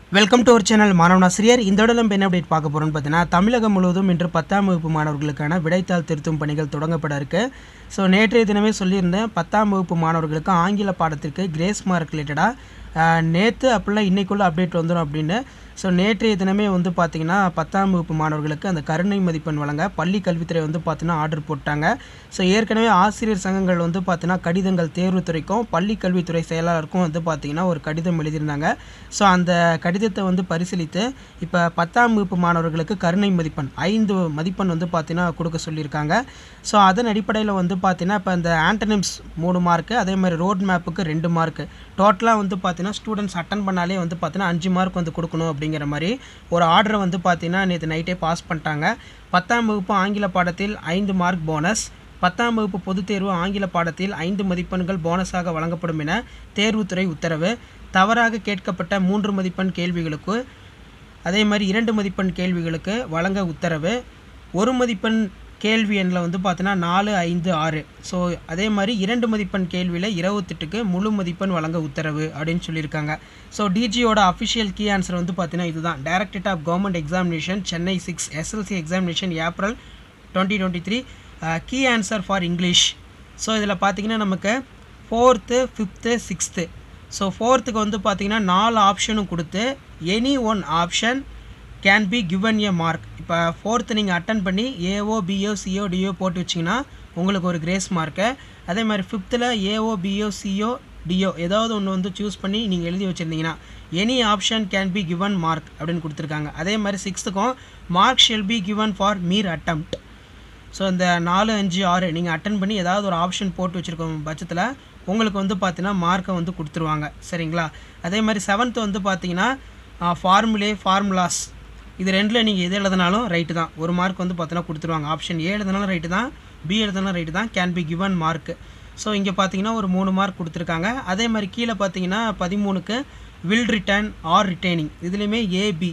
welcome to our channel மாணவனாசிரியர் இந்த இடம் நம்ம என்ன அப்டேட் பார்க்க போகிறோம்னு பார்த்தீங்கன்னா தமிழகம் முழுவதும் இன்று பத்தாம் வகுப்பு மாணவர்களுக்கான விடைத்தாள் திருத்தும் பணிகள் தொடங்கப்பட இருக்கு ஸோ நேற்றைய தினமே சொல்லியிருந்தேன் பத்தாம் வகுப்பு மாணவர்களுக்கு ஆங்கில பாடத்திற்கு கிரேஸ் மார்க் ரிலேட்டடாக நேற்று அப்படிலாம் இன்னைக்குள்ள அப்டேட் வந்துடும் அப்படின்னு ஸோ நேற்றைய தினமே வந்து பார்த்திங்கன்னா பத்தாம் வகுப்பு மாணவர்களுக்கு அந்த கருணை மதிப்பெண் வழங்க பள்ளி கல்வித்துறை வந்து பார்த்தீங்கன்னா ஆர்டர் போட்டாங்க ஸோ ஏற்கனவே ஆசிரியர் சங்கங்கள் வந்து பார்த்தீங்கன்னா கடிதங்கள் தேர்வுத்துறைக்கும் பள்ளி கல்வித்துறை செயலாளருக்கும் வந்து பார்த்திங்கன்னா ஒரு கடிதம் எழுதியிருந்தாங்க ஸோ அந்த கடிதத்தை வந்து பரிசீலித்து இப்போ பத்தாம் வகுப்பு மாணவர்களுக்கு கருணை மதிப்பெண் ஐந்து மதிப்பெண் வந்து பார்த்தீங்கன்னா கொடுக்க சொல்லியிருக்காங்க ஸோ அதன் அடிப்படையில் வந்து பார்த்தீங்கன்னா இப்போ இந்த ஆண்டனிம்ஸ் மூணு மார்க்கு அதே மாதிரி ரோட் மேப்புக்கு ரெண்டு மார்க்கு டோட்டலாக வந்து பார்த்தீங்கன்னா ஸ்டூடெண்ட்ஸ் அட்டன் பண்ணாலே வந்து பார்த்தீங்கன்னா அஞ்சு மார்க் வந்து கொடுக்கணும் அப்படிங்கிற மாதிரி ஒரு ஆர்டரை வந்து பார்த்தீங்கன்னா நேற்று நைட்டே பாஸ் பண்ணிட்டாங்க பத்தாம் வகுப்பு ஆங்கில பாடத்தில் ஐந்து மார்க் போனஸ் பத்தாம் வகுப்பு பொதுத் தேர்வு ஆங்கில பாடத்தில் ஐந்து மதிப்பெண்கள் போனஸாக வழங்கப்படும் என தேர்வுத்துறை உத்தரவு தவறாக கேட்கப்பட்ட மூன்று மதிப்பெண் கேள்விகளுக்கு அதே மாதிரி இரண்டு மதிப்பெண் கேள்விகளுக்கு வழங்க உத்தரவு ஒரு மதிப்பெண் கேள்வி எண்ணில் வந்து பார்த்தீங்கன்னா நாலு ஐந்து ஆறு ஸோ அதே மாதிரி இரண்டு மதிப்பெண் கேள்வியில் இருபத்தெட்டுக்கு முழு மதிப்பெண் வழங்க உத்தரவு அப்படின்னு சொல்லியிருக்காங்க ஸோ டிஜியோட அஃபிஷியல் கீ ஆன்சர் வந்து பார்த்தீங்கன்னா இதுதான் directorate of government examination Chennai six SLC examination April twenty twenty three key answer for English so இதில் பார்த்தீங்கன்னா நமக்கு ஃபோர்த்து ஃபிஃப்த்து சிக்ஸ்த்து ஸோ ஃபோர்த்துக்கு வந்து பார்த்தீங்கன்னா நாலு ஆப்ஷனும் கொடுத்து any one option can be given a mark இப்போ ஃபோர்த்து நீங்கள் அட்டன் பண்ணி ஏஓ பிஓ சிஓ டிஓ போட்டு வச்சிங்கன்னா உங்களுக்கு ஒரு கிரேஸ் மார்க்கு அதே மாதிரி ஃபிஃப்த்தில் ஏஓ பிஓ சிஓ டிஓ ஏதாவது ஒன்று வந்து சூஸ் பண்ணி நீங்கள் எழுதி வச்சுருந்தீங்கன்னா any option can be given mark அப்படின்னு கொடுத்துருக்காங்க அதே மாதிரி சிக்ஸ்த்துக்கும் mark shall be given for mere attempt so இந்த நாலு அஞ்சு ஆறு நீங்கள் அட்டன் பண்ணி ஏதாவது ஒரு ஆப்ஷன் போட்டு வச்சுருக்க பட்சத்தில் உங்களுக்கு வந்து பார்த்தீங்கன்னா மார்க்கை வந்து கொடுத்துருவாங்க சரிங்களா அதே மாதிரி செவன்த்து வந்து பார்த்தீங்கன்னா ஃபார்முலே ஃபார்முலாஸ் இது ரெண்டில் நீங்கள் எது எழுதினாலும் ரைட்டு தான் ஒரு மார்க் வந்து பார்த்தீங்கன்னா கொடுத்துருவாங்க ஆப்ஷன் ஏ எழுதினாலும் ரைட்டு தான் பி எழுதினாலும் ரைட்டு தான் can be given mark so இங்கே பார்த்தீங்கன்னா ஒரு மூணு மார்க் கொடுத்துருக்காங்க அதே மாதிரி கீழே பார்த்தீங்கன்னா பதிமூணுக்கு வில் ரிட்டர்ன் ஆர் ரிட்டைனிங் இதுலேயுமே AB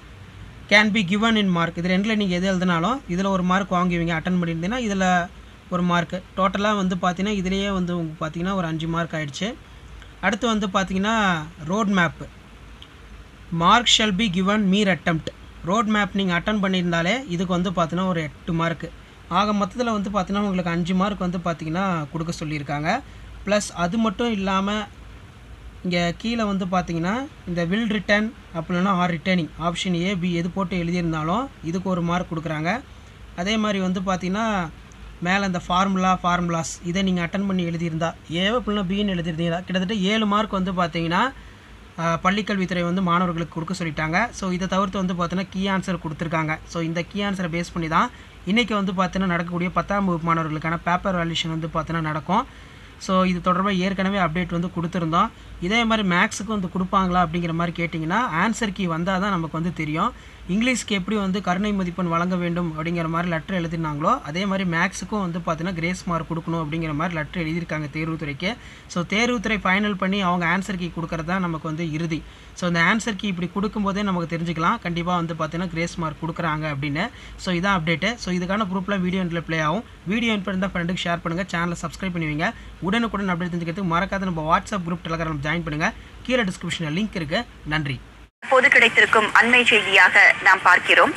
can be given in mark இது ரெண்டில் நீங்கள் எது எழுதினாலும் இதில் ஒரு மார்க் வாங்குவீங்க அட்டன் பண்ணியிருந்தீங்கன்னா இதில் ஒரு மார்க்கு டோட்டலாக வந்து பார்த்தீங்கன்னா இதுலேயே வந்து உங்களுக்கு பார்த்தீங்கன்னா ஒரு அஞ்சு மார்க் ஆயிடுச்சு அடுத்து வந்து பார்த்தீங்கன்னா road map mark shall be given mere attempt road map நீங்கள் அட்டன் பண்ணியிருந்தாலே இதுக்கு வந்து பார்த்தீங்கன்னா ஒரு எட்டு மார்க்கு ஆக மொத்தத்தில் வந்து பார்த்தீங்கன்னா உங்களுக்கு அஞ்சு மார்க் வந்து பார்த்தீங்கன்னா கொடுக்க சொல்லியிருக்காங்க ப்ளஸ் அது மட்டும் இல்லாமல் இங்கே கீழே வந்து பார்த்தீங்கன்னா இந்த வில் ரிட்டர்ன் அப்படின்னா or returning option A B எது போட்டு எழுதியிருந்தாலும் இதுக்கு ஒரு மார்க் கொடுக்குறாங்க அதே மாதிரி வந்து பார்த்தீங்கன்னா மேலே இந்த ஃபார்முலா ஃபார்முலாஸ் இதை நீங்கள் அட்டன் பண்ணி எழுதியிருந்தா ஏ அப்படின்னா பின்னு எழுதியிருந்தீங்களா கிட்டத்தட்ட ஏழு மார்க் வந்து பார்த்தீங்கன்னா பள்ளிக்கல்வித்துறை வந்து மாணவர்களுக்கு கொடுக்க சொல்லிட்டாங்க ஸோ இதை தவிர்த்து வந்து பார்த்தீங்கன்னா கீ ஆன்சர் கொடுத்துருக்காங்க ஸோ இந்த கீ ஆன்சரை பேஸ் பண்ணி தான் இன்றைக்கி வந்து பார்த்தீங்கன்னா நடக்கக்கூடிய பத்தாம் வகுப்பு மாணவர்களுக்கான பேப்பர் வேல்யூஷன் வந்து பார்த்தீங்கன்னா நடக்கும் ஸோ இது தொடர்பாக ஏற்கனவே அப்டேட் வந்து கொடுத்துருந்தோம் இதே மாதிரி மேக்ஸுக்கு வந்து கொடுப்பாங்களா அப்படிங்கிற மாதிரி கேட்டிங்கன்னா ஆன்சர் கீ வந்தால் தான் நமக்கு வந்து தெரியும் இங்கிலீஷ்க்கு எப்படி வந்து கருணை மதிப்பெண் வழங்க வேண்டும் அப்படிங்கிற மாதிரி லெட்டர் எழுதினாங்களோ அதே மாதிரி மேக்ஸுக்கும் வந்து பார்த்தீங்கன்னா கிரேஸ் மார்க் கொடுக்கணும் அப்படிங்கிற மாதிரி லெட்டர் எழுதியிருக்காங்க தேர்வுத்துறைக்கு ஸோ தேர்வுத்துறை ஃபைனல் பண்ணி அவங்க ஆன்சர் கீ கொடுக்கறது தான் நமக்கு வந்து இறுதி ஸோ இந்த ஆன்சர் கீ இப்படி கொடுக்கும்போதே நமக்கு தெரிஞ்சுக்கலாம் கண்டிப்பாக வந்து பார்த்தீங்கன்னா கிரேஸ் மார்க் கொடுக்குறாங்க அப்படின்னு ஸோ இதான் அப்டேட்டு ஸோ இதுக்கான ப்ரூஃப்லாம் வீடியோ எண்டில் ப்ளே ஆகும் வீடியோ எண்ட் இருந்தால் ஃப்ரெண்டுக்கு ஷேர் பண்ணுங்கள் சேனலை சப்ஸ்கிரைப் பண்ணுவீங்க உடனுக்குடன் அப்டேட் தெரிஞ்சுக்கிறதுக்கு மறக்காத நம்ம வாட்ஸ்அப் குரூப் டெலகிராம் ஜாயின் பண்ணுங்கள் கீழே டிஸ்கிரிப்ஷனில் லிங்க் இருக்குது நன்றி பொது கிடைத்திருக்கும் அண்மை செய்தியாக நாம் பார்க்கிறோம்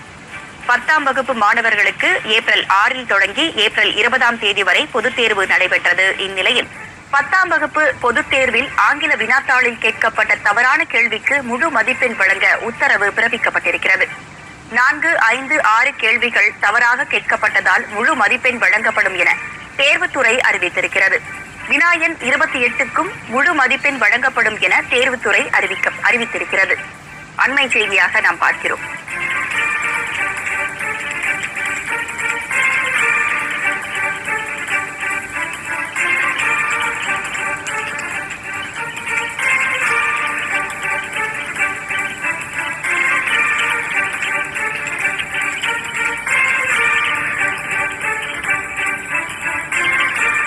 பத்தாம் வகுப்பு மாணவர்களுக்கு ஏப்ரல் ஆறில் தொடங்கி ஏப்ரல் இருபதாம் தேதி வரை பொதுத் தேர்வு நடைபெற்றது இந்நிலையில் பத்தாம் வகுப்பு பொதுத் தேர்வில் ஆங்கில வினாத்தாளில் கேட்கப்பட்ட தவறான கேள்விக்கு முழு மதிப்பெண் வழங்க உத்தரவு பிறப்பிக்கப்பட்டிருக்கிறது நான்கு ஐந்து ஆறு கேள்விகள் தவறாக கேட்கப்பட்டதால் முழு மதிப்பெண் வழங்கப்படும் என தேர்வுத்துறை அறிவித்திருக்கிறது வினாயன் இருபத்தி எட்டுக்கும் முழு மதிப்பெண் வழங்கப்படும் என தேர்வுத்துறை அறிவிக்க அறிவித்திருக்கிறது அண்மை செய்தியாக நாம் பார்க்கிறோம்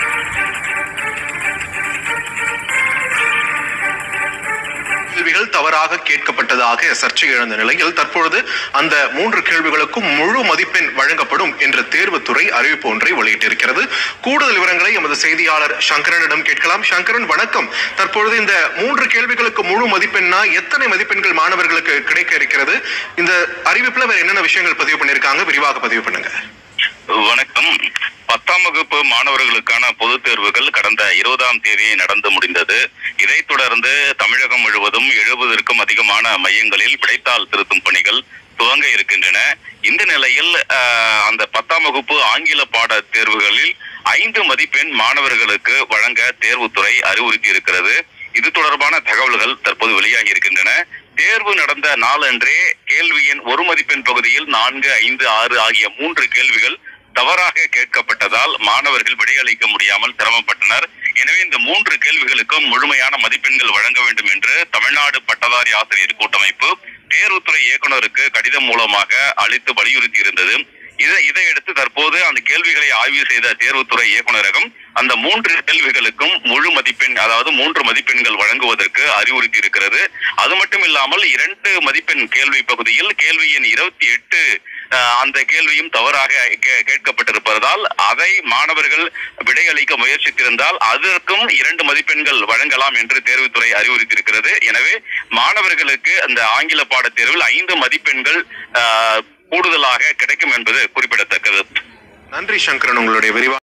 கேள்விகள் தவறாக தவறாக கேட்கப்பட்டதாக சர்ச்சை எழுந்த நிலையில் தற்பொழுது அந்த மூன்று கேள்விகளுக்கும் முழு மதிப்பெண் வழங்கப்படும் என்ற தேர்வுத்துறை அறிவிப்பு ஒன்றை வெளியிட்டிருக்கிறது கூடுதல் விவரங்களை எமது செய்தியாளர் சங்கரனிடம் கேட்கலாம் சங்கரன் வணக்கம் தற்பொழுது இந்த மூன்று கேள்விகளுக்கு முழு மதிப்பெண்ணா எத்தனை மதிப்பெண்கள் மாணவர்களுக்கு கிடைக்க இருக்கிறது இந்த அறிவிப்புல வேற என்னென்ன விஷயங்கள் பதிவு பண்ணிருக்காங்க விரிவாக பதிவு பண்ணுங்க வணக்கம் பத்தாம் வகுப்பு மாணவர்களுக்கான பொதுத் தேர்வுகள் கடந்த இருபதாம் தேதி நடந்து முடிந்தது இதைத் தொடர்ந்து தமிழகம் முழுவதும் எழுபதற்கும் அதிகமான மையங்களில் விடைத்தாள் திருத்தும் பணிகள் துவங்க இருக்கின்றன இந்த நிலையில் ஆஹ், அந்த பத்தாம் வகுப்பு ஆங்கில பாட தேர்வுகளில் ஐந்து மதிப்பெண் மாணவர்களுக்கு வழங்க தேர்வுத்துறை அறிவுறுத்தி இருக்கிறது இது தொடர்பான தகவல்கள் தற்போது வெளியாகி இருக்கின்றன தேர்வு நடந்த நாளன்றே கேள்வியின் ஒரு மதிப்பெண் பகுதியில் நான்கு ஐந்து ஆறு ஆகிய மூன்று கேள்விகள் தவறாக கேட்கப்பட்டதால் மாணவர்கள் விடையளிக்க முடியாமல் சிரமப்பட்டனர் எனவே இந்த மூன்று கேள்விகளுக்கும் முழுமையான மதிப்பெண்கள் வழங்க வேண்டும் என்று தமிழ்நாடு பட்டதாரி ஆசிரியர் கூட்டமைப்பு தேர்வுத்துறை இயக்குனருக்கு கடிதம் மூலமாக அளித்து வலியுறுத்தி இருந்தது இதை இதையடுத்து தற்போது அந்த கேள்விகளை ஆய்வு செய்த தேர்வுத்துறை இயக்குனரகம் அந்த மூன்று கேள்விகளுக்கும் முழு மதிப்பெண் அதாவது மூன்று மதிப்பெண்கள் வழங்குவதற்கு அறிவுறுத்தி இருக்கிறது அது மட்டும் இல்லாமல் இரண்டு மதிப்பெண் கேள்வி பகுதியில் கேள்வி எண் இருபத்தி எட்டு அந்த கேள்வியும் தவறாக கே- கேட்கப்பட்டிருப்பதால் அதை மாணவர்கள் விடையளிக்க முயற்சித்திருந்தால் அதற்கும் இரண்டு மதிப்பெண்கள் வழங்கலாம் என்று தேர்வுத்துறை அறிவுறுத்தியிருக்கிறது எனவே மாணவர்களுக்கு அந்த ஆங்கில பாடத் தேர்வில் ஐந்து மதிப்பெண்கள் ஆஹ், கூடுதலாக கிடைக்கும் என்பது குறிப்பிடத்தக்கது நன்றி சங்கரன் உங்களுடைய விரிவான